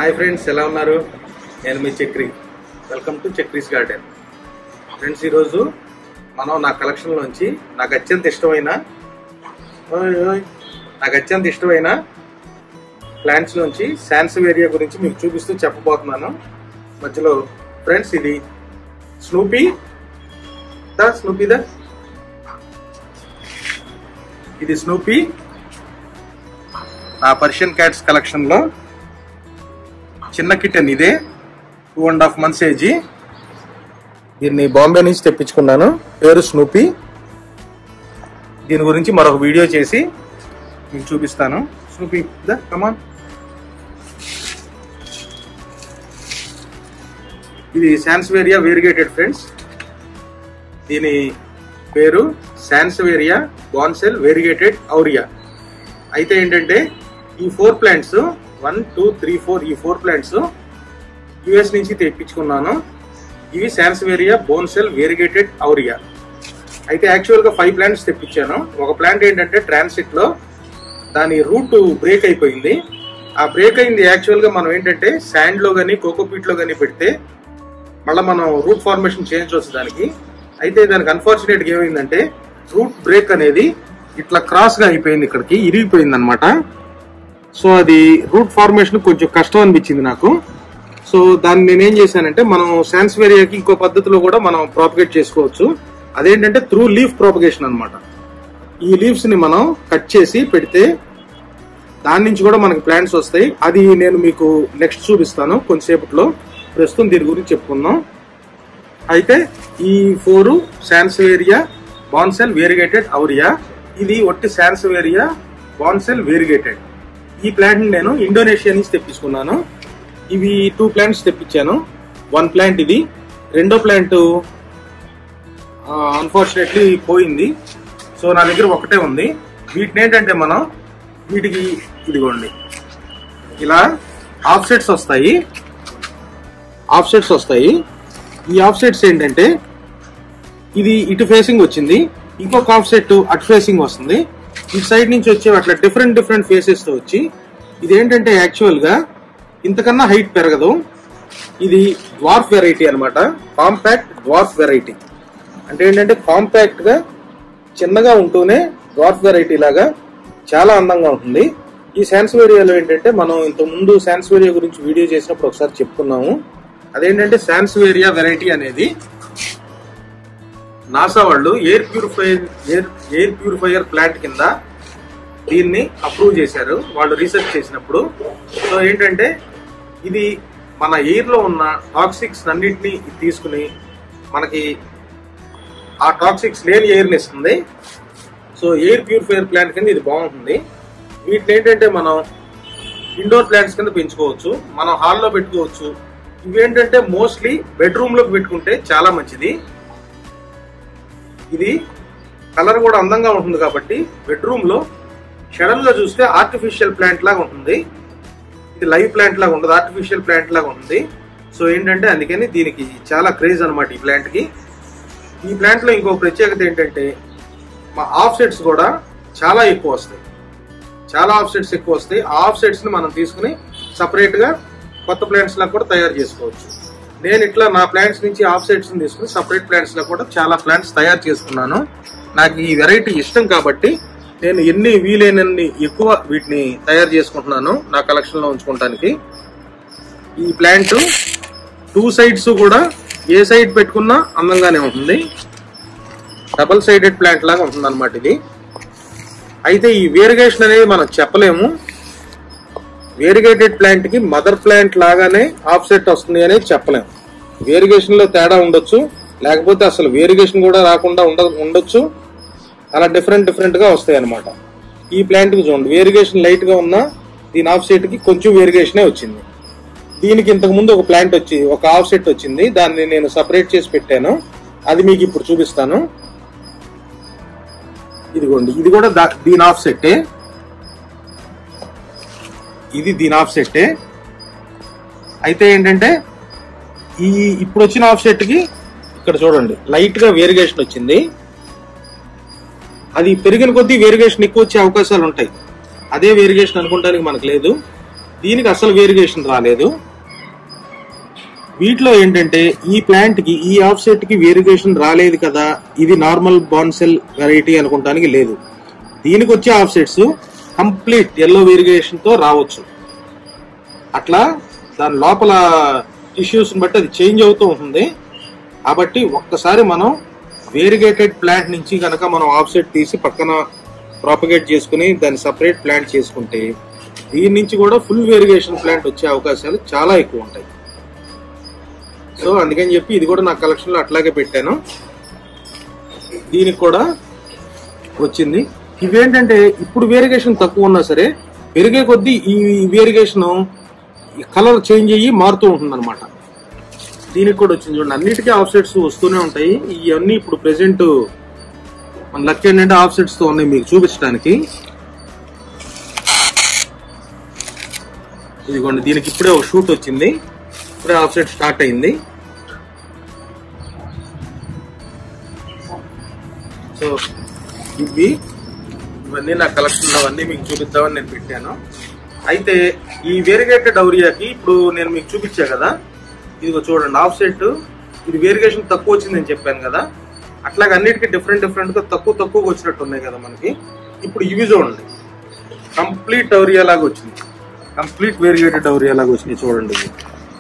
hi friends ఎలా ఉన్నారు నేను మీ Chakri welcome to Chakri's garden friends ఈరోజు మనం నా కలెక్షన్లోంచి నాకు అత్యంత ఇష్టమైన ఓయ్ ఓయ్, నాకు అత్యంత ఇష్టమైన ప్లాంట్స్ నుంచి శాన్సివేరియా గురించి మీకు చూపిస్తూ చెప్పబోతున్నాను మధ్యలో ఫ్రెండ్స్ ఇది స్నూపీ దా స్నూపీ దా ఇది స్నూపీ నా పర్షియన్ క్యాట్స్ కలెక్షన్ లో చిన్న కిటెన్ ఇదే two and half months age దీన్ని బాంబే నుంచి తెప్పించుకున్నాను పేరు స్నూపీ దీని గురించి మరొక వీడియో చేసి మీకు చూపిస్తాను స్నూపీ ద కమాన్ ఇది శాన్స్వేరియా వేరిగేటెడ్ ఫ్రెండ్స్ దీని పేరు శాన్స్వేరియా బాన్సెల్ వేరిగేటెడ్ ఔరియా అయితే ఏంటంటే ఈ four plants one two three four ఈ ఫోర్ ప్లాంట్స్ యుఎస్ నుంచి తెప్పించుకున్నాను ఇవి శాన్స్వేరియా బోన్సెల్ వేరిగేటెడ్ ఔరియా అయితే యాక్చువల్గా ఫైవ్ ప్లాంట్స్ తెప్పించాను ఒక ప్లాంట్ ఏంటంటే ట్రాన్సిట్ లో దాని రూట్ బ్రేక్ అయిపోయింది ఆ బ్రేక్ అయింది యాక్చువల్గా మనం ఏంటంటే శాండ్ లో కానీ కోకోపీట్ లో కానీ పెడితే మళ్ళీ మనం రూట్ ఫార్మేషన్ చేయించవచ్చు దానికి అయితే దానికి అన్ఫార్చునేట్గా ఏమైందంటే రూట్ బ్రేక్ అనేది ఇట్లా క్రాస్ గా అయిపోయింది ఇక్కడికి ఇరిగిపోయింది అనమాట సో అది రూట్ ఫార్మేషన్ కొంచెం కష్టం అనిపించింది నాకు సో దాన్ని నేనేం చేశానంటే మనం శాన్స్వేరియాకి ఇంకో పద్ధతిలో కూడా మనం ప్రాపగేట్ చేసుకోవచ్చు అదేంటంటే త్రూ లీఫ్ ప్రాపగేషన్ అన్నమాట ఈ లీవ్స్ ని మనం కట్ చేసి పెడితే దాని నుంచి కూడా మనకి ప్లాంట్స్ వస్తాయి అది నేను మీకు నెక్స్ట్ చూపిస్తాను కొంతసేపట్లో ప్రస్తుతం దీని గురించి చెప్పుకుందాం అయితే ఈ ఫోరు శాన్స్వేరియా బాన్సెల్ వేరిగేటెడ్ ఔరియా ఇది ఒట్టి శాన్స్వేరియా బాన్సెల్ వేరిగేటెడ్ ఈ ప్లాంట్ నేను ఇండోనేషియా నుంచి తెప్పించుకున్నాను ఇవి టూ ప్లాంట్స్ తెప్పించాను వన్ ప్లాంట్ ఇది రెండో ప్లాంట్ అన్ఫార్చునేట్లీ పోయింది సో నా దగ్గర ఒకటే ఉంది వీటిని ఏంటంటే మనం వీటికి ఇదిగోండి ఇలా ఆఫ్ సెట్స్ వస్తాయి ఆఫ్ సెట్స్ వస్తాయి ఈ ఆఫ్ సెట్స్ ఏంటంటే ఇది ఇటు ఫేసింగ్ వచ్చింది ఇంకొక ఆఫ్ సెట్ అటు ఫేసింగ్ వస్తుంది ఇటు సైడ్ నుంచి వచ్చే అట్లా డిఫరెంట్ డిఫరెంట్ ఫేసెస్ తో వచ్చి ఇది ఏంటంటే యాక్చువల్ గా ఇంతకన్నా హైట్ పెరగదు ఇది డ్వార్ఫ్ వెరైటీ అన్నమాట కాంపాక్ట్ డ్వార్ఫ్ వెరైటీ అంటే ఏంటంటే కాంపాక్ట్ గా చిన్నగా ఉంటూనే డ్వార్ఫ్ వెరైటీ లాగా చాలా అందంగా ఉంటుంది ఈ శాన్స్వేరియాలో ఏంటంటే మనం ఇంత ముందు శాన్స్వేరియా గురించి వీడియో చేసినప్పుడు ఒకసారి చెప్పుకున్నాము అదేంటంటే శాన్స్వేరియా వెరైటీ అనేది నాసా వాళ్ళు air purifier air air purifier plant కింద దీన్ని అప్రూవ్ చేశారు వాళ్ళు రీసెర్చ్ చేసినప్పుడు సో ఏంటంటే ఇది మన ఎయిర్ లో ఉన్న టాక్సిక్స్ అన్నింటినీ తీసుకుని మనకి ఆ టాక్సిక్స్ లేని ఎయిర్ని ఇస్తుంది సో ఎయిర్ ప్యూరిఫైయర్ ప్లాంట్ కింద ఇది బాగుంటుంది వీటిని ఏంటంటే మనం ఇండోర్ ప్లాంట్స్ కింద పెంచుకోవచ్చు మనం హాల్లో పెట్టుకోవచ్చు ఇవేంటంటే మోస్ట్లీ బెడ్రూమ్ లోకి పెట్టుకుంటే చాలా మంచిది ఇది కలర్ కూడా అందంగా ఉంటుంది కాబట్టి బెడ్రూమ్ లో షడన్ గా చూస్తే ఆర్టిఫిషియల్ ప్లాంట్ లాగా ఉంటుంది ఇది లైవ్ ప్లాంట్ లాగా ఉండదు ఆర్టిఫిషియల్ ప్లాంట్ లాగా ఉంటుంది సో ఏంటంటే అందుకని దీనికి చాలా క్రేజ్ అనమాట ఈ ప్లాంట్ కి ఈ ప్లాంట్ లో ఇంకో ప్రత్యేకత ఏంటంటే మా ఆఫ్ సెట్స్ కూడా చాలా ఎక్కువ వస్తాయి చాలా ఆఫ్ సెట్స్ ఎక్కువ వస్తాయి ఆ ఆఫ్ సెట్స్ ని మనం తీసుకుని సపరేట్ గా కొత్త ప్లాంట్స్ లా కూడా తయారు చేసుకోవచ్చు నేను ఇట్లా నా ప్లాంట్స్ నుంచి ఆఫ్ సెట్స్ ని తీసుకుని సపరేట్ ప్లాంట్స్ లో కూడా చాలా ప్లాంట్స్ తయారు చేసుకున్నాను నాకు ఈ వెరైటీ ఇష్టం కాబట్టి నేను ఎన్ని వీలైనన్ని ఎక్కువ వీటిని తయారు చేసుకుంటున్నాను నా కలెక్షన్ లో ఉంచుకోవటానికి ఈ ప్లాంట్ టూ సైడ్స్ కూడా ఏ సైడ్ పెట్టుకున్నా అందంగానే ఉంటుంది డబల్ సైడెడ్ ప్లాంట్ లాగా ఉంటుంది అనమాట ఇది అయితే ఈ వేరిగేషన్ అనేది మనం చెప్పలేము వేరిగేటెడ్ ప్లాంట్ కి మదర్ ప్లాంట్ లాగానే ఆఫ్సెట్ వస్తుంది అనేది చెప్పలేము వేరిగేషన్ లో తేడా ఉండొచ్చు లేకపోతే అసలు వేరిగేషన్ కూడా రాకుండా ఉండ ఉండొచ్చు అలా డిఫరెంట్ డిఫరెంట్ గా వస్తాయి అనమాట ఈ ప్లాంట్ కి చూడండి వేరిగేషన్ లైట్ గా ఉన్న దీని ఆఫ్ సెట్ కి కొంచెం వేరిగేషనే వచ్చింది దీనికి ఇంతకు ముందు ఒక ప్లాంట్ వచ్చి ఒక ఆఫ్ సెట్ వచ్చింది దాన్ని నేను సపరేట్ చేసి పెట్టాను అది మీకు ఇప్పుడు చూపిస్తాను ఇదిగోండి ఇది కూడా దా- దీని ఆఫ్ సెట్టే ఇది దీని ఆఫ్ సెట్టే అయితే ఏంటంటే ఈ ఇప్పుడు వచ్చిన ఆఫ్ సెట్ కి ఇక్కడ చూడండి లైట్ గా వేరిగేషన్ వచ్చింది అది పెరిగిన కొద్దీ వేరిగేషన్ ఎక్కువ వచ్చే అవకాశాలు ఉంటాయి అదే వేరిగేషన్ అనుకోవడానికి మనకు లేదు దీనికి అసలు వేరిగేషన్ రాలేదు వీటిలో ఏంటంటే ఈ ప్లాంట్ కి ఈ ఆఫ్సెట్ కి వేరిగేషన్ రాలేదు కదా ఇది నార్మల్ బాన్సెల్ వెరైటీ అనుకోవడానికి లేదు దీనికి వచ్చే ఆఫ్సెట్స్ కంప్లీట్ ఎల్లో వేరిగేషన్ తో రావచ్చు అట్లా దాని లోపల టిష్యూస్ బట్టి అది చేంజ్ అవుతూ ఉంటుంది కాబట్టి ఒక్కసారి మనం వేరిగేటెడ్ ప్లాంట్ నుంచి కనుక మనం ఆఫ్సెట్ తీసి పక్కన ప్రాపగేట్ చేసుకుని దాన్ని సపరేట్ ప్లాంట్ చేసుకుంటే దీని నుంచి కూడా ఫుల్ వేరిగేషన్ ప్లాంట్ వచ్చే అవకాశాలు చాలా ఎక్కువ ఉంటాయి సో అందుకని చెప్పి ఇది కూడా నా కలెక్షన్ లో అట్లాగే పెట్టాను దీనికి కూడా వచ్చింది ఇవేంటంటే ఇప్పుడు వేరిగేషన్ తక్కువ ఉన్నా సరే పెరిగే కొద్దీ ఈ వేరిగేషన్ కలర్ చేంజ్ అయ్యి మారుతూ ఉంటుంది అనమాట దీనికి కూడా వచ్చింది చూడండి అన్నిటికీ ఆఫ్సెట్స్ వస్తూనే ఉంటాయి ఇవన్నీ ఇప్పుడు ప్రెసెంట్ మన లక్ ఏంటంటే ఆఫ్సెట్స్ తో ఉన్నాయి మీకు చూపించడానికి ఇదిగోండి దీనికి ఇప్పుడే ఒక షూట్ వచ్చింది ఇప్పుడే ఆఫ్సెట్ స్టార్ట్ అయింది సో ఇవి ఇవన్నీ నా కలెక్షన్ అవన్నీ మీకు చూపిద్దామని నేను పెట్టాను అయితే ఈ వేరిగేటెడ్ ఔరియాకి ఇప్పుడు నేను మీకు చూపించా కదా ఇదిగో చూడండి ఆఫ్ సెట్ ఇది వేరిగేషన్ తక్కువ వచ్చిందని చెప్పాను కదా అట్లాగే అన్నిటికీ డిఫరెంట్ డిఫరెంట్ గా తక్కువ తక్కువ వచ్చినట్టు ఉన్నాయి కదా మనకి ఇప్పుడు ఇవి చూడండి కంప్లీట్ ఔరియా లాగా వచ్చింది కంప్లీట్ వేరిగేటెడ్ ఔరియా లాగా వచ్చినాయి చూడండి ఇవి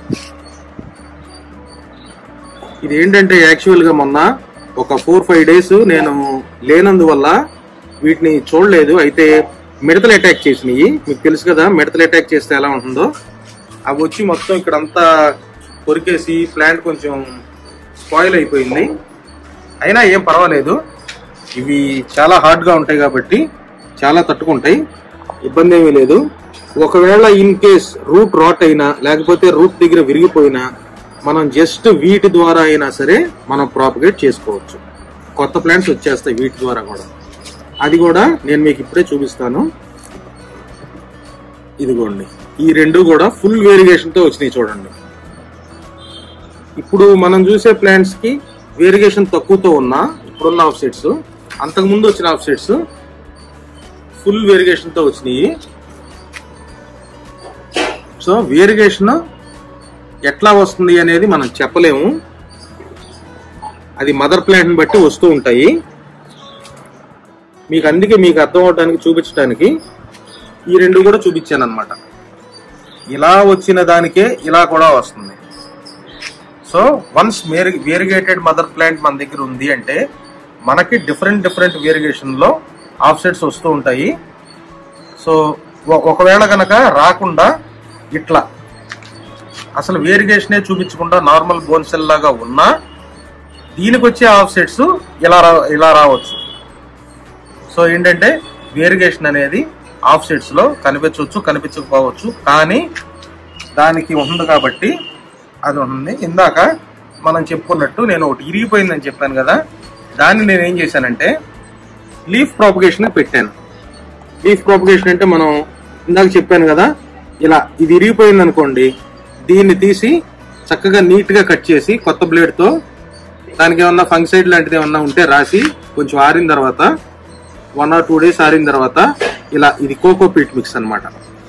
ఇది ఏంటంటే యాక్చువల్ గా మొన్న ఒక ఫోర్ ఫైవ్ డేస్ నేను లేనందువల్ల వీటిని చూడలేదు అయితే మిడతలు అటాక్ చేసినాయి మీకు తెలుసు కదా మిడతలు అటాక్ చేస్తే ఎలా ఉంటుందో అవి వచ్చి మొత్తం ఇక్కడంతా కొరికేసి ప్లాంట్ కొంచెం స్పాయిల్ అయిపోయింది అయినా ఏం పర్వాలేదు ఇవి చాలా హార్డ్ గా ఉంటాయి కాబట్టి చాలా తట్టుకుంటాయి ఇబ్బంది ఏమీ లేదు ఒకవేళ ఇన్ కేస్ రూట్ రాట్ అయినా లేకపోతే రూట్ దగ్గర విరిగిపోయినా మనం జస్ట్ వీటి ద్వారా అయినా సరే మనం ప్రాపగేట్ చేసుకోవచ్చు కొత్త ప్లాంట్స్ వచ్చేస్తాయి వీటి ద్వారా కూడా అది కూడా నేను మీకు ఇప్పుడే చూపిస్తాను ఇదిగోండి ఈ రెండు కూడా ఫుల్ వేరిగేషన్ తో వచ్చినాయి చూడండి ఇప్పుడు మనం చూసే ప్లాంట్స్ కి వేరిగేషన్ తక్కువతో ఉన్న ఇప్పుడున్న ఆఫ్సెట్స్ అంతకు ముందు వచ్చిన ఆఫ్సెట్స్ ఫుల్ వేరిగేషన్ తో వచ్చినాయి సో వేరిగేషన్ ఎట్లా వస్తుంది అనేది మనం చెప్పలేము అది మదర్ ప్లాంట్ బట్టి వస్తూ ఉంటాయి మీకు అందుకే మీకు అర్థం అవడానికి చూపించడానికి ఈ రెండు కూడా చూపించాను అనమాట ఇలా వచ్చిన దానికే ఇలా కూడా వస్తుంది so once variegated mother plant మన దగ్గర ఉంది అంటే మనకి డిఫరెంట్ డిఫరెంట్ వేరిగేషన్ లో ఆఫ్సెట్స్ వస్తూ ఉంటాయి సో ఒ- ఒకవేళ గనక రాకుండా ఇట్లా అసలు వేరిగేషనే చూపించకుండా నార్మల్ బోన్ సెల్ లాగా ఉన్నా దీనికి వచ్చే ఆఫ్సెట్స్ ఇలా రా ఇలా రావచ్చు సో ఏంటంటే వేరిగేషన్ అనేది ఆఫ్సెట్స్ లో కనిపించవచ్చు కనిపించకపోవచ్చు కానీ దానికి ఉంది కాబట్టి అది ఉంది ఇందాక మనం చెప్పుకున్నట్టు నేను ఒకటి ఇరిగిపోయిందని చెప్పాను కదా దాన్ని నేను ఏం చేశానంటే లీఫ్ ప్రాపగేషన్ పెట్టాను లీఫ్ ప్రాపగేషన్ అంటే మనం ఇందాక చెప్పాను కదా ఇలా ఇది ఇరిగిపోయింది అనుకోండి దీన్ని తీసి చక్కగా నీట్ గా కట్ చేసి కొత్త బ్లేడ్ తో దానికి ఏమన్నా ఫంక్సైడ్ లాంటిది ఏమన్నా ఉంటే రాసి కొంచెం ఆరిన తర్వాత వన్ ఆర్ టూ డేస్ ఆరిన తర్వాత ఇలా ఇది కోకో పీట్ మిక్స్ అన్నమాట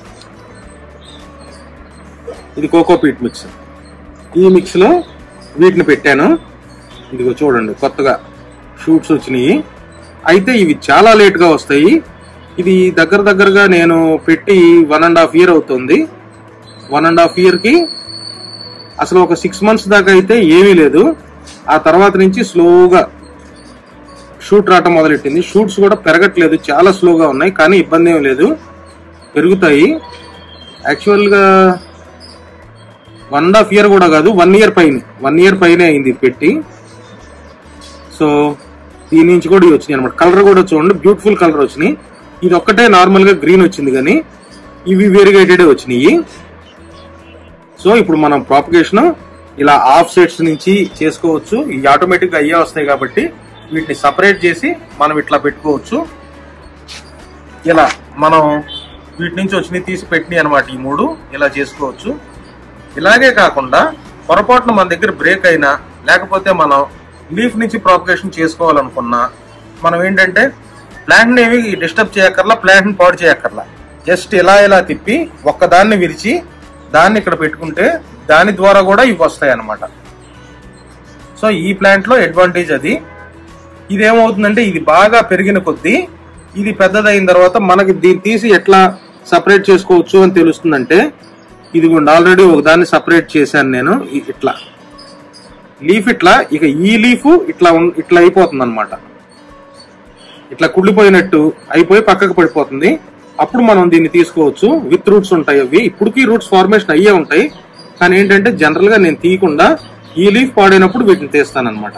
ఇది కోకో పీట్ మిక్స్ ఈ మిక్స్ లో వీటిని పెట్టాను ఇదిగో చూడండి కొత్తగా షూట్స్ వచ్చినాయి అయితే ఇవి చాలా లేట్ గా వస్తాయి ఇది దగ్గర దగ్గరగా నేను పెట్టి వన్ అండ్ హాఫ్ ఇయర్ అవుతుంది వన్ అండ్ హాఫ్ ఇయర్ కి అసలు ఒక సిక్స్ మంత్స్ దాకా అయితే ఏమీ లేదు ఆ తర్వాత నుంచి స్లోగా షూట్ రావటం మొదలెట్టింది షూట్స్ కూడా పెరగట్లేదు చాలా స్లోగా ఉన్నాయి కానీ ఇబ్బంది ఏం లేదు పెరుగుతాయి యాక్చువల్గా వన్ అండ్ హాఫ్ ఇయర్ కూడా కాదు వన్ ఇయర్ పైన వన్ ఇయర్ పైనే అయింది ఇది పెట్టి సో దీని నుంచి కూడా ఇవి వచ్చినాయి అనమాట కలర్ కూడా చూడండి బ్యూటిఫుల్ కలర్ వచ్చినాయి ఇది ఒక్కటే నార్మల్ గా గ్రీన్ వచ్చింది కానీ ఇవి వేరిగేటెడ్ వచ్చినాయి సో ఇప్పుడు మనం ప్రాపగేషన్ ఇలా ఆఫ్ సెట్స్ నుంచి చేసుకోవచ్చు ఇవి ఆటోమేటిక్ గా అయ్యే వస్తాయి కాబట్టి వీటిని సపరేట్ చేసి మనం ఇట్లా పెట్టుకోవచ్చు ఇలా మనం వీటి నుంచి వచ్చినవి తీసి పెట్టినాయి అనమాట ఈ మూడు ఇలా చేసుకోవచ్చు ఇలాగే కాకుండా పొరపాటున మన దగ్గర బ్రేక్ అయినా లేకపోతే మనం లీఫ్ నుంచి ప్రాపగేషన్ చేసుకోవాలనుకున్నా మనం ఏంటంటే ప్లాంట్ ఏమి డిస్టర్బ్ చేయక్కర్లా ప్లాంట్ ని పాడు చేయక్కర్లా జస్ట్ ఇలా ఇలా తిప్పి ఒక్కదాన్ని విరిచి దాన్ని ఇక్కడ పెట్టుకుంటే దాని ద్వారా కూడా ఇవి వస్తాయి అన్నమాట సో ఈ ప్లాంట్ లో అడ్వాంటేజ్ అది ఇదేమవుతుందంటే ఇది బాగా పెరిగిన కొద్దీ ఇది పెద్దదైన తర్వాత మనకి దీన్ని తీసి ఎట్లా సపరేట్ చేసుకోవచ్చు అని తెలుస్తుందంటే ఇదిగోండి ఆల్రెడీ ఒక దాన్ని సపరేట్ చేశాను నేను ఇ- ఇట్లా లీఫ్ ఇట్లా ఇక ఈ లీఫ్ ఇట్లా ఉన్- ఇట్లా అయిపోతుంది అనమాట ఇట్లా కుళ్ళిపోయినట్టు అయిపోయి పక్కకు పడిపోతుంది అప్పుడు మనం దీన్ని తీసుకోవచ్చు విత్ రూట్స్ ఉంటాయి అవి ఇప్పటికీ రూట్స్ ఫార్మేషన్ అయ్యే ఉంటాయి కానీ ఏంటంటే జనరల్ గా నేను తీయకుండా ఈ లీఫ్ పాడైనప్పుడు వీటిని తీస్తాను అనమాట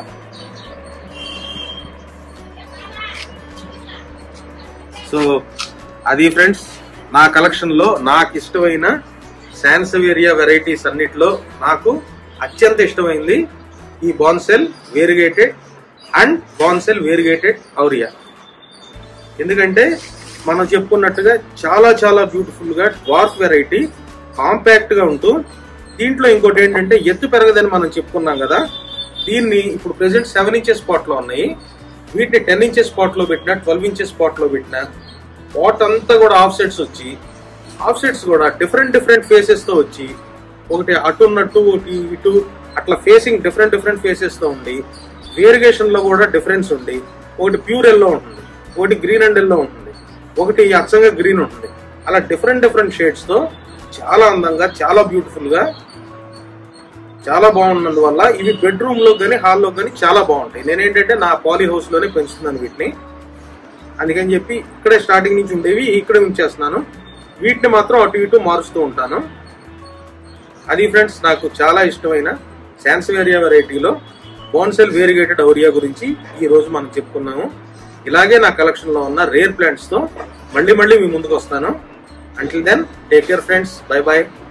సో అది ఫ్రెండ్స్ నా కలెక్షన్ లో నాకు ఇష్టమైన శాన్సవేరియా వెరైటీస్ అన్నిటిలో నాకు అత్యంత ఇష్టమైంది ఈ Bantel variegated and Bantel variegated aurea ఎందుకంటే మనం చెప్పుకున్నట్టుగా చాలా చాలా బ్యూటిఫుల్ గా డ్వార్ఫ్ వెరైటీ కాంపాక్ట్ గా ఉంటూ దీంట్లో ఇంకోటి ఏంటంటే ఎత్తు పెరగదని మనం చెప్పుకున్నాం కదా దీన్ని ఇప్పుడు ప్రెసెంట్ సెవెన్ ఇంచెస్ స్పాట్ లో ఉన్నాయి వీటిని టెన్ ఇంచెస్ స్పాట్ లో పెట్టినా ట్వెల్వ్ ఇంచెస్ స్పాట్ లో పెట్టినా పాట్ అంతా కూడా ఆఫ్ సెట్స్ వచ్చి ఆఫ్ సెట్స్ కూడా డిఫరెంట్ డిఫరెంట్ ఫేసెస్ తో వచ్చి ఒకటి అటు ఉన్నట్టు ఒకటి ఇటు అట్లా ఫేసింగ్ డిఫరెంట్ డిఫరెంట్ ఫేసెస్ తో ఉండి వేరిగేషన్ లో కూడా డిఫరెన్స్ ఉండి ఒకటి ప్యూర్ ఎల్లో ఉంటుంది ఒకటి గ్రీన్ అండ్ ఎల్లో ఉంటుంది ఒకటి అచ్చంగా గ్రీన్ ఉంటుంది అలా డిఫరెంట్ డిఫరెంట్ షేడ్స్ తో చాలా అందంగా చాలా బ్యూటిఫుల్ గా చాలా బాగున్నందువల్ల ఇవి బెడ్రూమ్ లో కానీ హాల్లో కానీ చాలా బాగుంటాయి నేనేంటంటే నా పాలీ హౌస్ లోనే పెంచుతున్నాను వీటిని అందుకని చెప్పి ఇక్కడే స్టార్టింగ్ నుంచి ఉండేవి ఇక్కడే ఉంచేస్తున్నాను వీటిని మాత్రం అటు ఇటు మారుస్తూ ఉంటాను అది ఫ్రెండ్స్ నాకు చాలా ఇష్టమైన శాన్సవేరియా వెరైటీలో బోన్సెల్ వేరిగేటెడ్ ఔరియా గురించి ఈ రోజు మనం చెప్పుకున్నాము ఇలాగే నా కలెక్షన్ లో ఉన్న రేర్ ప్లాంట్స్ తో మళ్ళీ మళ్ళీ మీ ముందుకు వస్తాను until then take care friends bye bye